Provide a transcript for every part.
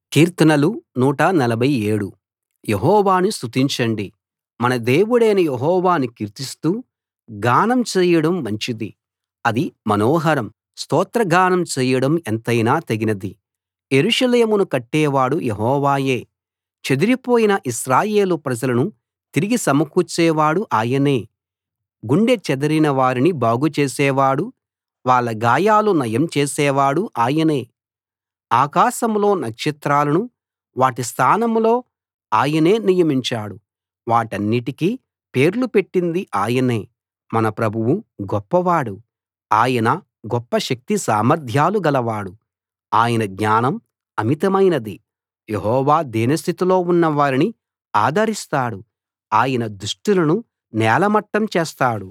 కీర్తనలు 147 యెహోవాను స్తుతించండి మన దేవుడైన యెహోవాను కీర్తిస్తూ గానం చేయడం మంచిది అది మనోహరం స్తోత్రగానం చేయడం ఎంతైనా తగినది యెరూషలేమును కట్టేవాడు యెహోవాయే చెదిరిపోయిన ఇశ్రాయేలు ప్రజలను తిరిగి సమకూర్చేవాడు ఆయనే గుండె చెదిరిన వారిని బాగు చేసేవాడు వాళ్ళ గాయాలు నయం చేసేవాడు ఆయనే ఆకాశంలో నక్షత్రాలను వాటి స్థానంలో ఆయనే నియమించాడు వాటన్నిటికీ పేర్లు పెట్టింది ఆయనే మన ప్రభువు గొప్పవాడు ఆయన గొప్ప శక్తి సామర్థ్యాలు గలవాడు ఆయన జ్ఞానం అమితమైనది యెహోవా దీనస్థితిలో ఉన్న వారిని ఆదరిస్తాడు ఆయన దుష్టులను నేలమట్టం చేస్తాడు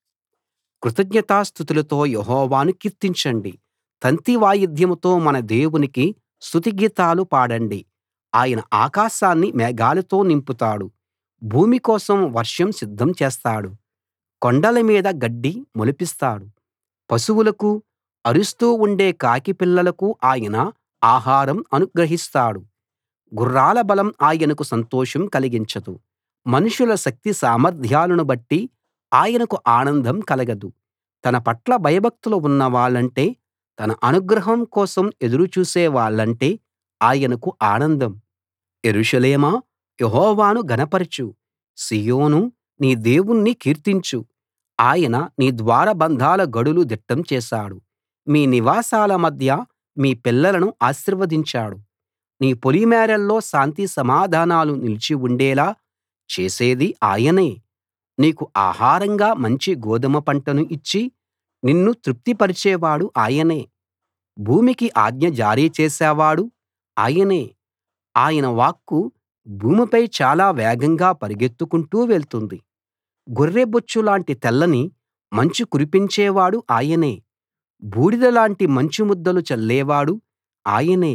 కృతజ్ఞతాస్తుతులతో యెహోవాను కీర్తించండి తంతి వాయిద్యంతో మన దేవునికి స్తుతి గీతాలు పాడండి ఆయన ఆకాశాన్ని మేఘాలతో నింపుతాడు భూమి కోసం వర్షం సిద్ధం చేస్తాడు కొండల మీద గడ్డి మొలిపిస్తాడు పశువులకు అరుస్తూ ఉండే కాకి పిల్లలకు ఆయన ఆహారం అనుగ్రహిస్తాడు గుర్రాల బలం ఆయనకు సంతోషం కలిగించదు మనుషుల శక్తి సామర్థ్యాలను బట్టి ఆయనకు ఆనందం కలగదు తన పట్ల భయభక్తులు ఉన్నవాళ్ళంటే తన అనుగ్రహం కోసం ఎదురు చూసే వాళ్ళంటే ఆయనకు ఆనందం యెరూషలేమా యెహోవాను ఘనపరచు సీయోనూ నీ దేవుణ్ణి కీర్తించు ఆయన నీ ద్వారబంధాల గడులు దిట్టం చేశాడు మీ నివాసాల మధ్య మీ పిల్లలను ఆశీర్వదించాడు నీ పొలిమేరల్లో శాంతి సమాధానాలు నిలిచి ఉండేలా చేసేది ఆయనే నీకు ఆహారంగా మంచి గోదుమ పంటను ఇచ్చి నిన్ను తృప్తిపరిచేవాడు ఆయనే భూమికి ఆజ్ఞ జారీ చేసేవాడు ఆయనే ఆయన వాక్కు భూమిపై చాలా వేగంగా పరుగెత్తుకుంటూ వెళ్తుంది గొర్రెబొచ్చులాంటి తెల్లని మంచు కురిపించేవాడు ఆయనే బూడిదలాంటి మంచు ముద్దలు చల్లేవాడు ఆయనే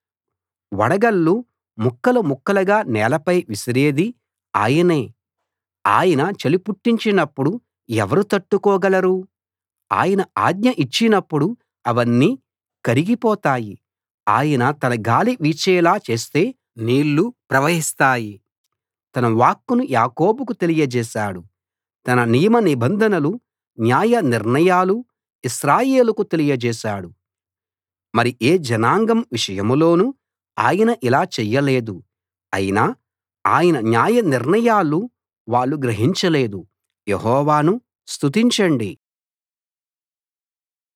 వడగళ్ళు ముక్కలు ముక్కలుగా నేలపై విసిరేది ఆయనే ఆయన చలి పుట్టించినప్పుడు ఎవరు తట్టుకోగలరు ఆయన ఆజ్ఞ ఇచ్చినప్పుడు అవన్నీ కరిగిపోతాయి ఆయన తన గాలి వీచేలా చేస్తే నీళ్లు ప్రవహిస్తాయి తన వాక్కును యాకోబుకు తెలియజేశాడు తన నియమ నిబంధనలు న్యాయ నిర్ణయాలు ఇశ్రాయేలుకు తెలియజేశాడు మరి ఏ జనాంగం విషయంలోనూ ఆయన ఇలా చెయ్యలేదు అయినా ఆయన న్యాయ నిర్ణయాలు వాళ్ళు గ్రహించలేదు యెహోవాను స్తుతించండి